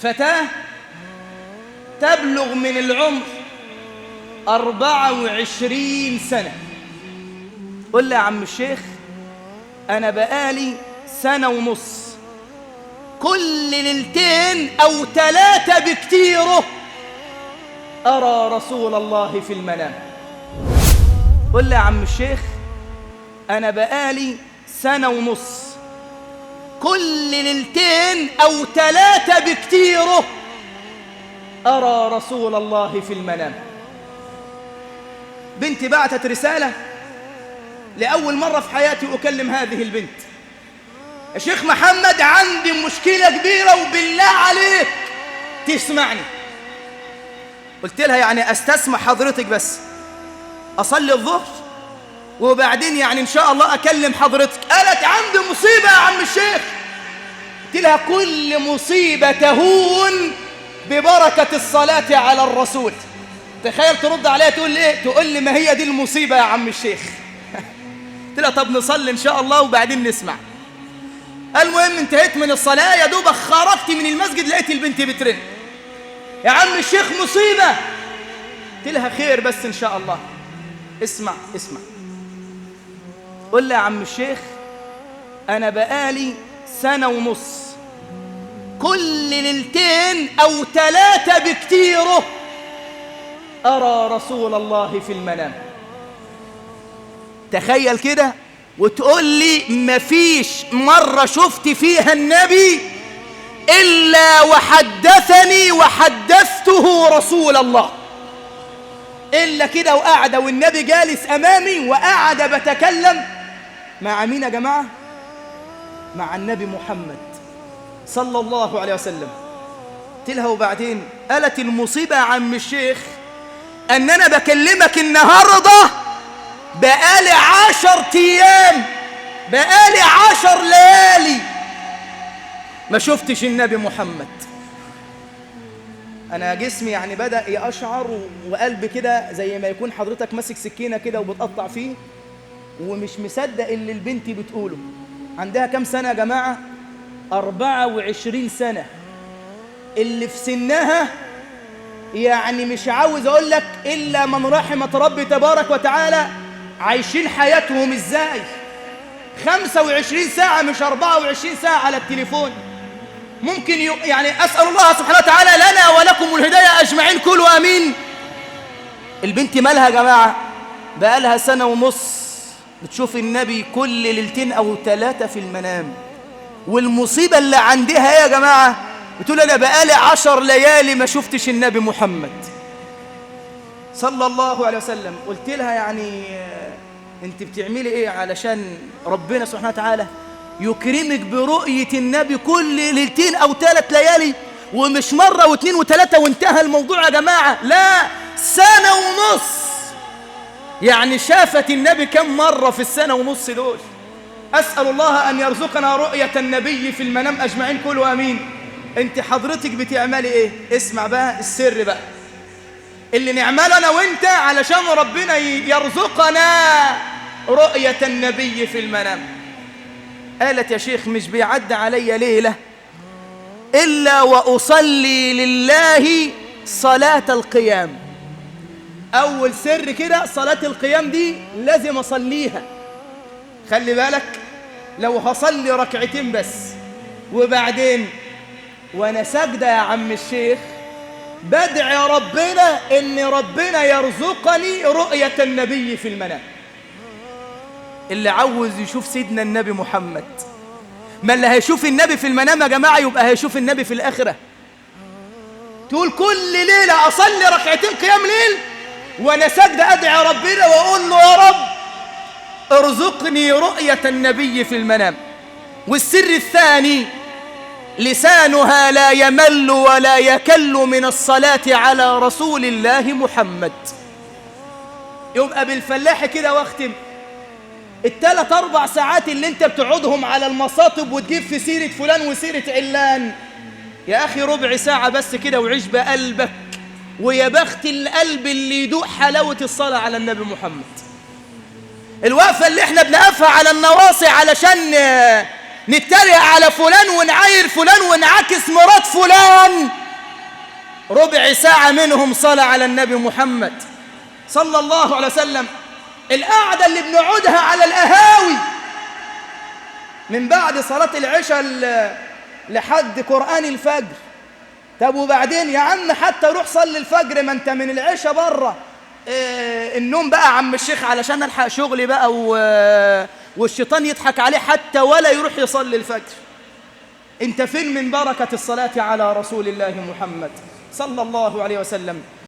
فتاة تبلغ من العمر أربعة وعشرين سنة قل لي يا عم الشيخ أنا بقالي سنة ونص كل ليلتين أو ثلاثة بكتيره أرى رسول الله في المنام قل لي يا عم الشيخ أنا بقالي سنة ونص كل ليلتين أو ثلاثة بكتيره أرى رسول الله في المنام بنتي بعتت رسالة لأول مرة في حياتي أكلم هذه البنت يا شيخ محمد عندي مشكلة كبيرة وبالله عليك تسمعني قلت لها يعني أستسمع حضرتك بس أصلي الظهر وبعدين يعني إن شاء الله أكلم حضرتك قالت عندي مصيبة يا عم الشيخ قلت لها كل مصيبة تهون ببركة الصلاة على الرسول تخيل ترد عليها تقول لي ايه تقول لي ما هي دي المصيبة يا عم الشيخ قلت لها طب نصلي ان شاء الله وبعدين نسمع المهم انتهيت من الصلاة يا دوبك خرجت من المسجد لقيت البنت بترن يا عم الشيخ مصيبة قلت لها خير بس ان شاء الله اسمع اسمع قل لي يا عم الشيخ انا بقالي سنة ونص كل ليلتين او ثلاثة بكتيره أرى رسول الله في المنام تخيل كده وتقول لي مفيش مرة شفت فيها النبي إلا وحدثني وحدثته رسول الله إلا كده وقاعدة والنبي جالس أمامي وقاعدة بتكلم مع مين يا جماعة؟ مع النبي محمد صلى الله عليه وسلم قلت وبعدين قالت المصيبة يا عم الشيخ ان انا بكلمك النهاردة بقالي عشر ايام بقالي عشر ليالي ما شفتش النبي محمد انا جسمي يعني بدأ يقشعر وقلبي كده زي ما يكون حضرتك ماسك سكينة كده وبتقطع فيه ومش مصدق اللي البنت بتقوله عندها كام سنة يا جماعة أربعة وعشرين سنة اللي في سنها يعني مش عاوز اقول لك الا من رحمة ربي تبارك وتعالى عايشين حياتهم ازاي 25 ساعة مش 24 ساعة على التليفون ممكن ي... يعني اسأل الله سبحانه وتعالى لنا ولكم الهداية اجمعين كلوا امين البنت مالها يا جماعة بقالها سنة ونص بتشوف النبي كل ليلتين او ثلاثة في المنام والمصيبة اللي عندها ايه يا جماعة بتقول انا بقالي عشر ليالي ما شفتش النبي محمد صلى الله عليه وسلم قلت لها يعني انت بتعملي ايه علشان ربنا سبحانه وتعالى يكرمك برؤية النبي كل ليلتين او ثلاث ليالي ومش مرة واثنين وثلاثة وانتهى الموضوع يا جماعة لا سنة ونص يعني شافت النبي كم مرة في السنة ونص دول أسأل الله أن يرزقنا رؤية النبي في المنام أجمعين كلوا أمين انت حضرتك بتعملي ايه اسمع بقى السر بقى اللي نعمله انا وانت علشان ربنا يرزقنا رؤية النبي في المنام قالت يا شيخ مش بيعد علي ليلة إلا وأصلي لله صلاة القيام أول سر كده صلاة القيام دي لازم أصليها خلي بالك لو هصلي ركعتين بس وبعدين وانا ساجدة يا عم الشيخ بدعي ربنا ان ربنا يرزقني رؤية النبي في المنام اللي عاوز يشوف سيدنا النبي محمد ما اللي هيشوف النبي في المنام يا جماعة يبقى هيشوف النبي في الآخرة تقول كل ليلة أصلي ركعتين قيام ليل وأنا ساجدة أدعي ربنا وأقول له يا رب ارزقني رؤية النبي في المنام والسر الثاني لسانها لا يمل ولا يكل من الصلاة على رسول الله محمد يبقى بالفلاح كده واختم الثلاث أربع ساعات اللي انت بتقعدهم على المصاطب وتجيب في سيرة فلان وسيرة علان يا أخي ربع ساعة بس كده وعيش بقلبك ويا بخت القلب اللي يدوق حلاوة الصلاة على النبي محمد الوقفة اللي احنا بنقفها على النواصي علشان نتريق على فلان ونعاير فلان ونعاكس مرات فلان ربع ساعة منهم صلاة على النبي محمد صلى الله عليه وسلم القعدة اللي بنقعدها على القهاوي من بعد صلاة العشاء لحد قرآن الفجر طب وبعدين يا عم حتى روح صلي الفجر ما انت من العشاء بره إيه النوم بقى عم الشيخ علشان الحق شغلي بقى و... والشيطان يضحك عليه حتى ولا يروح يصلي الفجر انت فين من بركة الصلاة على رسول الله محمد صلى الله عليه وسلم